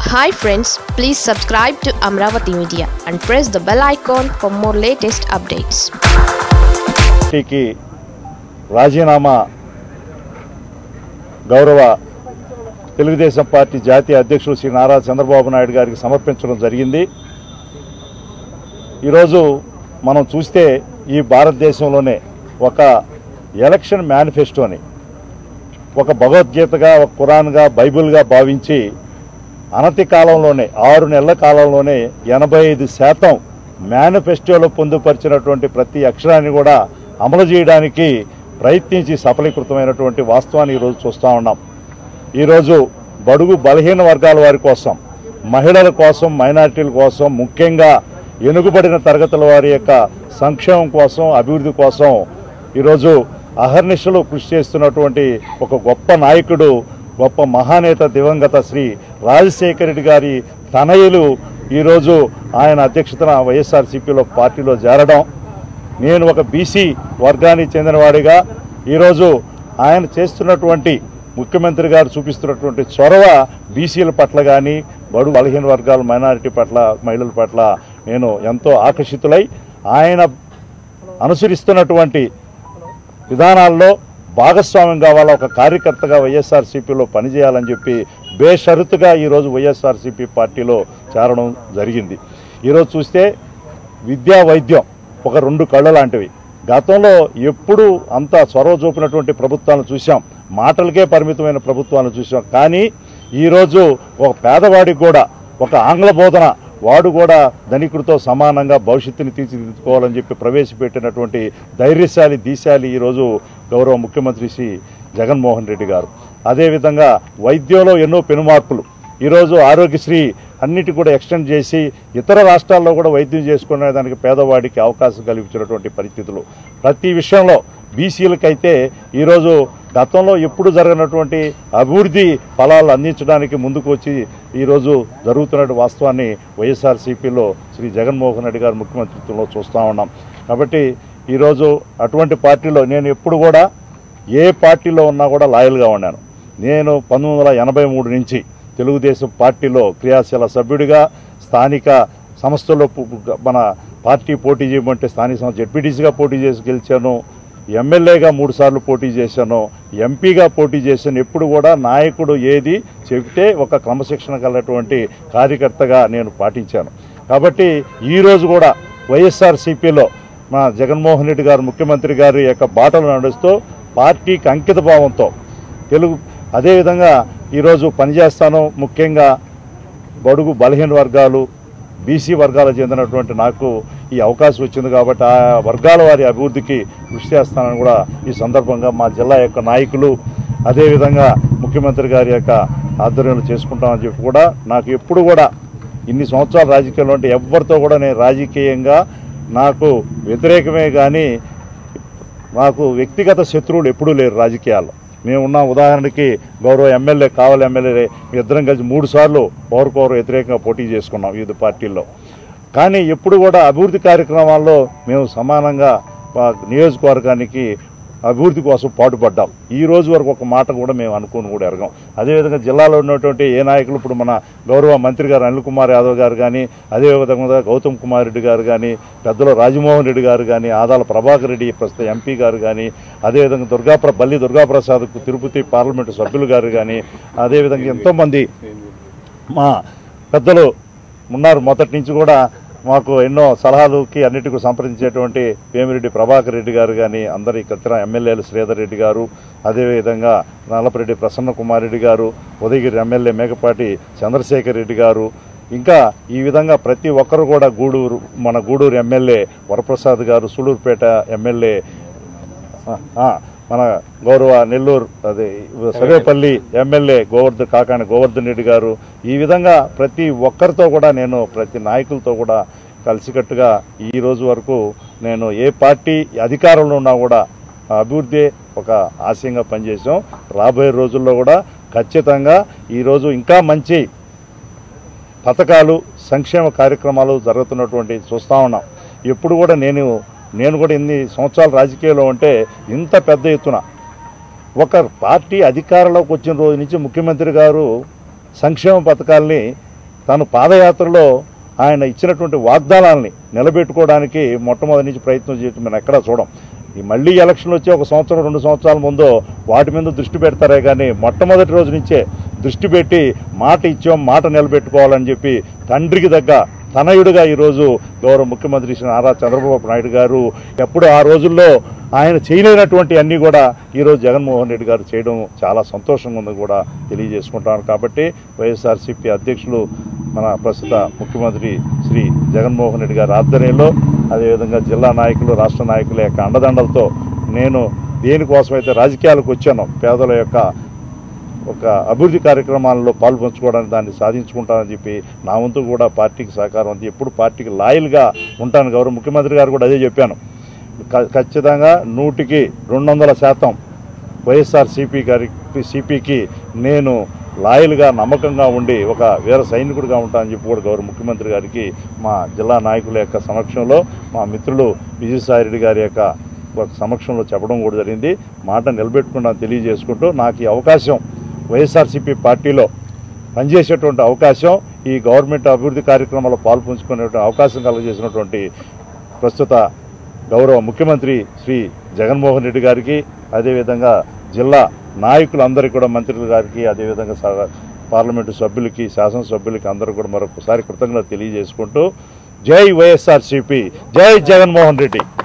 hi friends please subscribe to Amaravati media and press the bell icon for more latest updates పార్టీకి రాజీనామా గౌరవ Telugu Desam party జాతీయ అధ్యక్షులు శ్రీ నారా చంద్రబాబు నాయుడు గారికి సమర్పించడం జరిగింది ఈరోజు మనం చూస్తే ఈ భారతదేశంలోనే ఒక ఎలక్షన్ మేనిఫెస్టోని ఒక భగవద్గీతగా ఒక ఖురాన్గా బైబిల్గా భావించి అనతి కాలంలోనే ఆరు నెలల కాలంలోనే ఎనభై ఐదు శాతం మేనిఫెస్టోలో పొందుపరిచినటువంటి ప్రతి అక్షరాన్ని కూడా అమలు చేయడానికి ప్రయత్నించి సఫలీకృతమైనటువంటి వాస్తవాన్ని ఈరోజు చూస్తూ ఉన్నాం ఈరోజు బడుగు బలహీన వర్గాల వారి కోసం మహిళల కోసం మైనారిటీల కోసం ముఖ్యంగా ఎనుగుబడిన తరగతుల వారి యొక్క సంక్షేమం కోసం అభివృద్ధి కోసం ఈరోజు అహర్నిశలు కృషి చేస్తున్నటువంటి ఒక గొప్ప నాయకుడు గొప్ప మహానేత దివంగత శ్రీ రాజశేఖర రెడ్డి గారి తనయులు ఈరోజు ఆయన అధ్యక్షతన వైఎస్ఆర్సీపీలో పార్టీలో చేరడం నేను ఒక బీసీ వర్గానికి చెందినవాడిగా ఈరోజు ఆయన చేస్తున్నటువంటి ముఖ్యమంత్రి గారు చూపిస్తున్నటువంటి చొరవ బీసీల పట్ల కానీ బడు బలహీన వర్గాల మైనారిటీ పట్ల మహిళల పట్ల నేను ఎంతో ఆకర్షితులై ఆయన అనుసరిస్తున్నటువంటి విధానాల్లో భాగస్వామ్యం కావాలా ఒక కార్యకర్తగా వైఎస్ఆర్సీపీలో పనిచేయాలని చెప్పి బేషరతుగా ఈరోజు వైఎస్ఆర్సీపీ పార్టీలో చేరడం జరిగింది ఈరోజు చూస్తే విద్యా వైద్యం ఒక రెండు కళ్ళు లాంటివి గతంలో ఎప్పుడు అంత చొరవ చూపినటువంటి ప్రభుత్వాలను చూసాం మాటలకే పరిమితమైన ప్రభుత్వాలను చూసాం కానీ ఈరోజు ఒక పేదవాడికి కూడా ఒక ఆంగ్ల బోధన వాడు కూడా ధనికుడితో సమానంగా భవిష్యత్తుని తీర్చిదిద్దుకోవాలని చెప్పి ప్రవేశపెట్టినటువంటి ధైర్యశాలి దీశాలి ఈరోజు గౌరవ ముఖ్యమంత్రి శ్రీ జగన్మోహన్ రెడ్డి గారు అదేవిధంగా వైద్యంలో ఎన్నో పెనుమార్పులు ఈరోజు ఆరోగ్యశ్రీ అన్నిటి కూడా ఎక్స్టెండ్ చేసి ఇతర రాష్ట్రాల్లో కూడా వైద్యం చేసుకునే దానికి పేదవాడికి అవకాశం కల్పించినటువంటి పరిస్థితులు ప్రతి విషయంలో బీసీలకైతే ఈరోజు గతంలో ఎప్పుడు జరగనటువంటి అభివృద్ధి ఫలాలు అందించడానికి ముందుకు వచ్చి ఈరోజు జరుగుతున్న వాస్తవాన్ని వైఎస్ఆర్సీపీలో శ్రీ జగన్మోహన్ రెడ్డి గారి ముఖ్యమంత్రిత్వంలో చూస్తూ ఉన్నాం కాబట్టి ఈరోజు అటువంటి పార్టీలో నేను ఎప్పుడు కూడా ఏ పార్టీలో ఉన్నా కూడా లాయల్గా ఉన్నాను నేను పంతొమ్మిది వందల ఎనభై మూడు నుంచి తెలుగుదేశం పార్టీలో క్రియాశీల సభ్యుడిగా స్థానిక సంస్థల్లో పు- మన పార్టీ పోటీ చేయమంటే స్థానిక సంస్థ జెడ్పీటీసీగా పోటీ చేసి గెలిచాను ఎమ్మెల్యేగా మూడు సార్లు పోటీ చేశాను ఎంపీగా పోటీ చేశాను ఎప్పుడు కూడా నాయకుడు ఏది చెబితే ఒక క్రమశిక్షణ కలిగినటువంటి కార్యకర్తగా నేను పాటించాను కాబట్టి ఈరోజు కూడా వైఎస్ఆర్సీపీలో మా జగన్మోహన్ రెడ్డి గారు ముఖ్యమంత్రి గారి యొక్క బాటలు నడుస్తూ పార్టీకి అంకిత భావంతో తెలుగు అదేవిధంగా ఈరోజు పనిచేస్తాను ముఖ్యంగా బడుగు బలహీన వర్గాలు బీసీ వర్గాలకు చెందినటువంటి నాకు ఈ అవకాశం వచ్చింది కాబట్టి ఆ వర్గాల వారి అభివృద్ధికి కృషి చేస్తానని కూడా ఈ సందర్భంగా మా జిల్లా యొక్క నాయకులు అదేవిధంగా ముఖ్యమంత్రి గారి యొక్క ఆధ్వర్యంలో చేసుకుంటామని చెప్పి కూడా నాకు ఎప్పుడు కూడా ఇన్ని సంవత్సరాలు రాజకీయాలు అంటే ఎవరితో కూడా నేను రాజకీయంగా నాకు వ్యతిరేకమే కానీ మాకు వ్యక్తిగత శత్రువులు ఎప్పుడూ లేరు రాజకీయాల్లో మేమున్న ఉదాహరణకి గౌరవ ఎమ్మెల్యే కావాలి ఎమ్మెల్యే మీ ఇద్దరం కలిసి మూడు సార్లు పౌరకౌరు వ్యతిరేకంగా పోటీ చేసుకున్నాం వివిధ పార్టీల్లో కానీ ఎప్పుడు కూడా అభివృద్ధి కార్యక్రమాల్లో మేము సమానంగా మా నియోజకవర్గానికి అభివృద్ధి కోసం పాటుపడ్డాం ఈ రోజు వరకు ఒక మాట కూడా మేము అనుకోని కూడా ఎరగం అదేవిధంగా జిల్లాలో ఉన్నటువంటి ఏ నాయకులు ఇప్పుడు మన గౌరవ మంత్రి గారు అనిల్ కుమార్ యాదవ్ గారు కానీ అదేవిధంగా గౌతమ్ కుమార్ రెడ్డి గారు కానీ పెద్దలు రాజమోహన్ రెడ్డి గారు కానీ ఆదాల ప్రభాకర్ రెడ్డి ప్రస్తుత ఎంపీ గారు కానీ అదేవిధంగా దుర్గాప్ర బల్లి దుర్గాప్రసాద్ తిరుపతి పార్లమెంటు సభ్యులు గారు కానీ అదేవిధంగా ఎంతోమంది మా పెద్దలు ఉన్నారు మొదటి నుంచి కూడా మాకు ఎన్నో సలహాలకి అన్నిటికీ సంప్రదించేటువంటి వేమిరెడ్డి ప్రభాకర్ రెడ్డి గారు కానీ అందరి ఇతర ఎమ్మెల్యేలు శ్రీధర్ రెడ్డి గారు అదేవిధంగా నల్లపరెడ్డి ప్రసన్న కుమార్ రెడ్డి గారు ఉదయగిరి ఎమ్మెల్యే మేకపాటి చంద్రశేఖర్ రెడ్డి గారు ఇంకా ఈ విధంగా ప్రతి ఒక్కరు కూడా గూడూరు మన గూడూరు ఎమ్మెల్యే వరప్రసాద్ గారు సూళూరుపేట ఎమ్మెల్యే ఆ, ఆ, మన గౌరవ నెల్లూరు అదే సర్వేపల్లి ఎమ్మెల్యే గోవర్ధన్ కాకాని గోవర్ధన్ రెడ్డి గారు ఈ విధంగా ప్రతి ఒక్కరితో కూడా నేను ప్రతి నాయకులతో కూడా కలిసికట్టుగా ఈ రోజు వరకు నేను ఏ పార్టీ అధికారంలో ఉన్నా కూడా ఆ అభివృద్ధి ఒక ఆశయంగా పనిచేసాం రాబోయే రోజుల్లో కూడా ఖచ్చితంగా ఈరోజు ఇంకా మంచి పథకాలు సంక్షేమ కార్యక్రమాలు జరుగుతున్నటువంటి చూస్తూ ఉన్నాం ఎప్పుడు కూడా నేను నేను కూడా ఇన్ని సంవత్సరాలు రాజకీయాల్లో ఉంటే ఇంత పెద్ద ఎత్తున ఒక పార్టీ అధికారంలోకి వచ్చిన రోజు నుంచి ముఖ్యమంత్రి గారు సంక్షేమ పథకాల్ని తను పాదయాత్రలో ఆయన ఇచ్చినటువంటి వాగ్దానాల్ని నిలబెట్టుకోవడానికి మొట్టమొదటి నుంచి ప్రయత్నం చేయడం మనం ఎక్కడా చూడం ఈ మళ్ళీ ఎలక్షన్లు వచ్చి ఒక సంవత్సరం రెండు సంవత్సరాల ముందు వాటి మీద దృష్టి పెడతారే కానీ మొట్టమొదటి రోజు నుంచే దృష్టి పెట్టి మాట ఇచ్చాం మాట నిలబెట్టుకోవాలని చెప్పి తండ్రికి దగ్గ తనయుడిగా ఈరోజు గౌరవ ముఖ్యమంత్రి శ్రీ నారా చంద్రబాబు నాయుడు గారు ఎప్పుడు ఆ రోజుల్లో ఆయన చేయలేనటువంటి అన్నీ కూడా ఈరోజు జగన్మోహన్ రెడ్డి గారు చేయడం చాలా సంతోషంగా ఉంది కూడా తెలియజేసుకుంటాను కాబట్టి వైఎస్ఆర్సీపీ అధ్యక్షులు మన ప్రస్తుత ముఖ్యమంత్రి శ్రీ జగన్మోహన్ రెడ్డి గారి ఆధ్వర్యంలో అదేవిధంగా జిల్లా నాయకులు రాష్ట్ర నాయకుల యొక్క అండదండలతో నేను దేనికోసమైతే రాజకీయాలకు వచ్చానో పేదల యొక్క ఒక అభివృద్ధి కార్యక్రమాల్లో పాల్పంచుకోవడానికి దాన్ని సాధించుకుంటానని చెప్పి నా వంతు కూడా పార్టీకి సహకారం అంది ఎప్పుడు పార్టీకి లాయల్గా ఉంటాను గౌరవ ముఖ్యమంత్రి గారు కూడా అదే చెప్పాను క- ఖచ్చితంగా నూటికి రెండు వందల శాతం వైఎస్ఆర్ సిపి గారి సిపికి నేను లాయల్గా నమ్మకంగా ఉండి ఒక వీర సైనికుడిగా ఉంటానని చెప్పి కూడా గౌరవ ముఖ్యమంత్రి గారికి మా జిల్లా నాయకుల యొక్క సమక్షంలో మా మిత్రులు విజయసాయిరెడ్డి గారి యొక్క ఒక సమక్షంలో చెప్పడం కూడా జరిగింది మాట నిలబెట్టుకున్నాను తెలియజేసుకుంటూ నాకు ఈ అవకాశం వైఎస్ఆర్సీపీ పార్టీలో పనిచేసేటువంటి అవకాశం ఈ గవర్నమెంట్ అభివృద్ధి కార్యక్రమాల్లో పాల్పంచుకునే అవకాశం కలుగజేసినటువంటి ప్రస్తుత గౌరవ ముఖ్యమంత్రి శ్రీ జగన్మోహన్ రెడ్డి గారికి అదేవిధంగా జిల్లా నాయకులందరికీ కూడా మంత్రుల గారికి అదేవిధంగా స- పార్లమెంటు సభ్యులకి శాసనసభ్యులకి అందరూ కూడా మరొకసారి కృతజ్ఞత తెలియజేసుకుంటూ జై వైఎస్ఆర్సీపీ జై జగన్మోహన్ రెడ్డి